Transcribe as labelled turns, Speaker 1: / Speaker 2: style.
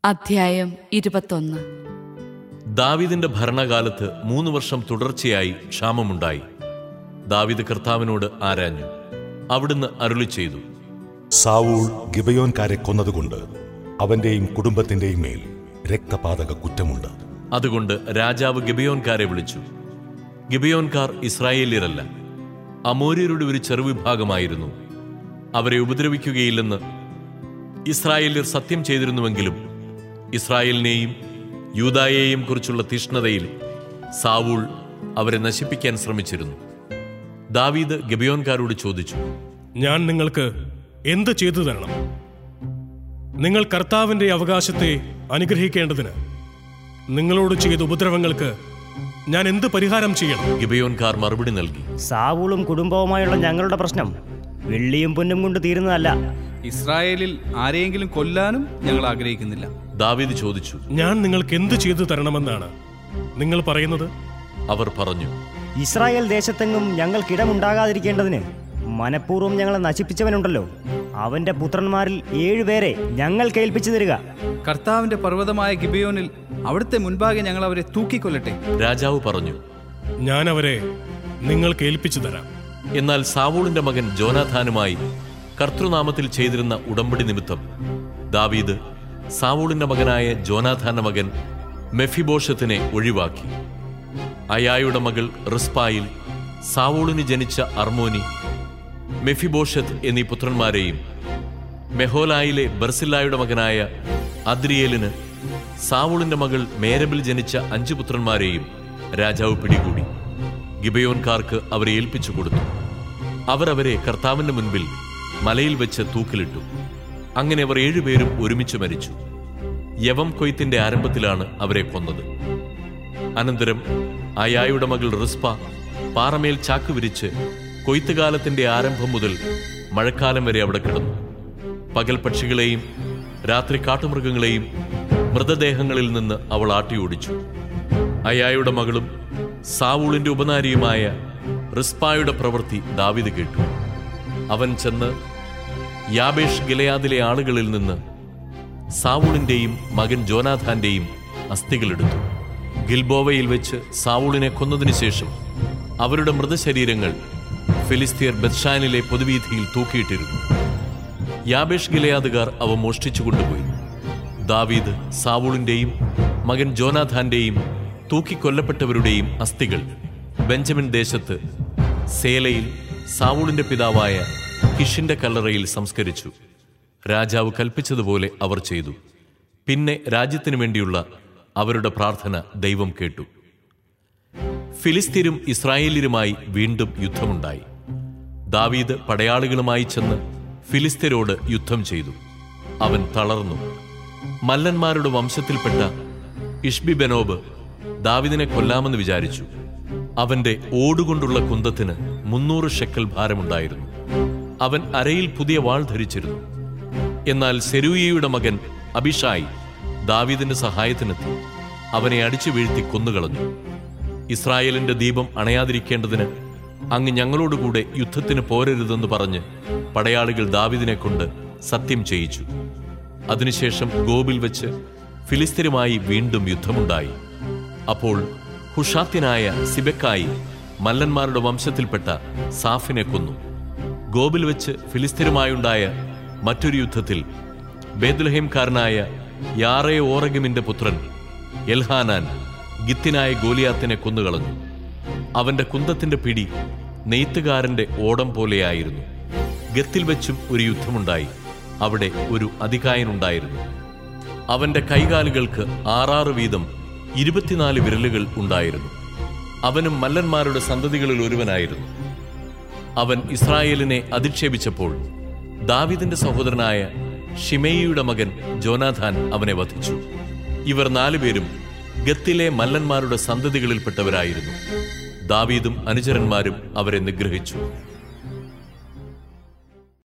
Speaker 1: അധ്യായം ഇരുപത്തൊന്ന്
Speaker 2: ദാവീദിന്റെ ഭരണകാലത്ത് മൂന്ന് വർഷം തുടർച്ചയായി ക്ഷാമമുണ്ടായി ദാവീദ് കർത്താവിനോട് ആരാഞ്ഞു അവിടുന്ന് അരുളി ചെയ്തു
Speaker 3: സാവൂൾ ഗിബയോൻകാരെ കൊന്നതുകൊണ്ട് അവന്റെയും കുടുംബത്തിന്റെയും മേൽ രക്തപാതക കുറ്റമുണ്ട്
Speaker 2: അതുകൊണ്ട് രാജാവ് ഗിബയോൻകാരെ വിളിച്ചു ഗിബയോൻകാർ ഇസ്രായേല്യരല്ല അമോര്യരുടെ ഒരു ചെറുവിഭാഗമായിരുന്നു അവരെ ഉപദ്രവിക്കുകയില്ലെന്ന് ഇസ്രായേല്യർ സത്യം ചെയ്തിരുന്നുവെങ്കിലും ഇസ്രായേലിനെയും യൂദായെയും കുറിച്ചുള്ള തീഷ്ണതയിൽ സാവൂൾ അവരെ നശിപ്പിക്കാൻ ശ്രമിച്ചിരുന്നു ദാവീദ് ഗിബയോൻകാരോട് ചോദിച്ചു
Speaker 4: ഞാൻ നിങ്ങൾക്ക് എന്ത് ചെയ്തു തരണം നിങ്ങൾ കർത്താവിന്റെ അവകാശത്തെ അനുഗ്രഹിക്കേണ്ടതിന് നിങ്ങളോട് ചെയ്ത ഉപദ്രവങ്ങൾക്ക് ഞാൻ എന്ത് പരിഹാരം ചെയ്യണം
Speaker 2: ഗിബയോൻകാർ മറുപടി നൽകി
Speaker 5: സാവൂളും കുടുംബവുമായുള്ള ഞങ്ങളുടെ പ്രശ്നം വെള്ളിയും പൊന്നും കൊണ്ട് തീരുന്നതല്ല
Speaker 6: ഇസ്രായേലിൽ ആരെയെങ്കിലും കൊല്ലാനും ഞങ്ങൾ ആഗ്രഹിക്കുന്നില്ല
Speaker 2: ദാവീദ് ചോദിച്ചു
Speaker 4: ഞാൻ നിങ്ങൾക്ക് എന്ത് ചെയ്തു തരണമെന്നാണ് നിങ്ങൾ പറയുന്നത്
Speaker 2: അവർ പറഞ്ഞു
Speaker 5: ഇസ്രായേൽ ദേശത്തെങ്ങും ഞങ്ങൾക്കിടമുണ്ടാകാതിരിക്കേണ്ടതിന് മനഃപൂർവ്വം ഞങ്ങളെ നശിപ്പിച്ചവനുണ്ടല്ലോ അവന്റെ പുത്രന്മാരിൽ ഏഴുപേരെ ഞങ്ങൾ കേൾപ്പിച്ചു തരിക
Speaker 6: കർത്താവിന്റെ പർവ്വതമായ ഗിബിയോനിൽ അവിടുത്തെ മുൻപാകെ ഞങ്ങൾ അവരെ തൂക്കിക്കൊല്ലട്ടെ
Speaker 2: രാജാവ് പറഞ്ഞു
Speaker 4: ഞാൻ അവരെ നിങ്ങൾക്ക് ഏൽപ്പിച്ചു തരാം
Speaker 2: എന്നാൽ സാവൂളിന്റെ മകൻ ജോനാഥാനുമായി കർത്തൃനാമത്തിൽ ചെയ്തിരുന്ന ഉടമ്പടി നിമിത്തം ദാവീദ് സാവൂളിന്റെ മകനായ ജോനാഥാന്റെ മകൻ മെഫിബോഷത്തിനെ ഒഴിവാക്കി അയായുടെ മകൾ റിസ്പായിൽ സാവൂളിന് ജനിച്ച അർമോനി മെഫിബോഷത്ത് എന്നീ പുത്രന്മാരെയും മെഹോലായിലെ ബർസില്ലായുടെ മകനായ അദ്രിയേലിന് സാവൂളിന്റെ മകൾ മേരബിൽ ജനിച്ച അഞ്ചു പുത്രന്മാരെയും രാജാവ് പിടികൂടി ഗിബയോൻകാർക്ക് അവരെ ഏൽപ്പിച്ചു കൊടുത്തു അവർ അവരെ കർത്താവിന്റെ മുൻപിൽ മലയിൽ വെച്ച് തൂക്കിലിട്ടു അങ്ങനെ അവർ ഏഴുപേരും ഒരുമിച്ച് മരിച്ചു യവം കൊയ്ത്തിന്റെ ആരംഭത്തിലാണ് അവരെ കൊന്നത് അനന്തരം അയായുടെ മകൾ റിസ്പ പാറമേൽ ചാക്ക് വിരിച്ച് കൊയ്ത്തുകാലത്തിന്റെ ആരംഭം മുതൽ മഴക്കാലം വരെ അവിടെ കിടന്നു പകൽ പക്ഷികളെയും രാത്രി കാട്ടുമൃഗങ്ങളെയും മൃതദേഹങ്ങളിൽ നിന്ന് അവൾ ആട്ടിയോടിച്ചു അയായുടെ മകളും സാവൂളിന്റെ ഉപനാരിയുമായ റിസ്പായുടെ പ്രവൃത്തി ദാവിദ് കേട്ടു അവൻ ചെന്ന് യാബേഷ് ഗിലയാദിലെ ആളുകളിൽ നിന്ന് സാവൂളിന്റെയും മകൻ ജോനാഥാന്റെയും അസ്ഥികളെടുത്തു ഗിൽബോവയിൽ വെച്ച് സാവൂളിനെ കൊന്നതിനു ശേഷം അവരുടെ മൃതശരീരങ്ങൾ ഫിലിസ്തീർ ബദ്ഷാനിലെ പൊതുവീഥിയിൽ തൂക്കിയിട്ടിരുന്നു യാബേഷ് ഗിലയാദുകാർ അവ മോഷ്ടിച്ചു കൊണ്ടുപോയി ദാവീദ് സാവൂളിന്റെയും മകൻ ജോനാഥാന്റെയും തൂക്കിക്കൊല്ലപ്പെട്ടവരുടെയും അസ്ഥികൾ ബെഞ്ചമിൻ ദേശത്ത് സേലയിൽ സാവൂളിന്റെ പിതാവായ കിഷിന്റെ കല്ലറയിൽ സംസ്കരിച്ചു രാജാവ് കൽപ്പിച്ചതുപോലെ അവർ ചെയ്തു പിന്നെ രാജ്യത്തിനു വേണ്ടിയുള്ള അവരുടെ പ്രാർത്ഥന ദൈവം കേട്ടു ഫിലിസ്തീനും ഇസ്രായേലിലുമായി വീണ്ടും യുദ്ധമുണ്ടായി ദാവീദ് പടയാളികളുമായി ചെന്ന് ഫിലിസ്തീനോട് യുദ്ധം ചെയ്തു അവൻ തളർന്നു മല്ലന്മാരുടെ വംശത്തിൽപ്പെട്ട ഇഷ്ബി ബെനോബ് ദാവിദിനെ കൊല്ലാമെന്ന് വിചാരിച്ചു അവന്റെ ഓടുകൊണ്ടുള്ള കുന്തത്തിന് മുന്നൂറ് ഷെക്കൽ ഭാരമുണ്ടായിരുന്നു അവൻ അരയിൽ പുതിയ വാൾ ധരിച്ചിരുന്നു എന്നാൽ സെരൂയയുടെ മകൻ അഭിഷായി ദാവീദിന്റെ സഹായത്തിനെത്തി അവനെ അടിച്ചു വീഴ്ത്തി കൊന്നുകളഞ്ഞു ഇസ്രായേലിന്റെ ദീപം അണയാതിരിക്കേണ്ടതിന് അങ്ങ് ഞങ്ങളോടുകൂടെ യുദ്ധത്തിന് പോരരുതെന്ന് പറഞ്ഞ് പടയാളികൾ ദാവിദിനെ കൊണ്ട് സത്യം ചെയ്യിച്ചു അതിനുശേഷം ഗോബിൽ വെച്ച് ഫിലിസ്തീനുമായി വീണ്ടും യുദ്ധമുണ്ടായി അപ്പോൾ ഹുഷാത്യനായ സിബക്കായി മല്ലന്മാരുടെ വംശത്തിൽപ്പെട്ട സാഫിനെ കൊന്നു ഗോബിൽ വെച്ച് ഫിലിസ്തീനുമായുണ്ടായ മറ്റൊരു യുദ്ധത്തിൽ ബേദ്ലഹേംകാരനായ യാറേ ഓറഗമിന്റെ പുത്രൻ എൽഹാനാൻ ഗിത്തിനായ ഗോലിയാത്തിനെ കൊന്നുകളഞ്ഞു അവന്റെ കുന്തത്തിന്റെ പിടി നെയ്ത്തുകാരന്റെ ഓടം പോലെയായിരുന്നു ഗത്തിൽ വെച്ചും ഒരു യുദ്ധമുണ്ടായി അവിടെ ഒരു അധികായനുണ്ടായിരുന്നു അവന്റെ കൈകാലുകൾക്ക് ആറാറ് വീതം ഇരുപത്തിനാല് വിരലുകൾ ഉണ്ടായിരുന്നു അവനും മല്ലന്മാരുടെ സന്തതികളിൽ ഒരുവനായിരുന്നു അവൻ ഇസ്രായേലിനെ അധിക്ഷേപിച്ചപ്പോൾ ദാവിദിന്റെ സഹോദരനായ ഷിമേയിയുടെ മകൻ ജോനാഥാൻ അവനെ വധിച്ചു ഇവർ നാലുപേരും ഗത്തിലെ മല്ലന്മാരുടെ സന്തതികളിൽപ്പെട്ടവരായിരുന്നു ദാവീദും അനുചരന്മാരും അവരെ നിഗ്രഹിച്ചു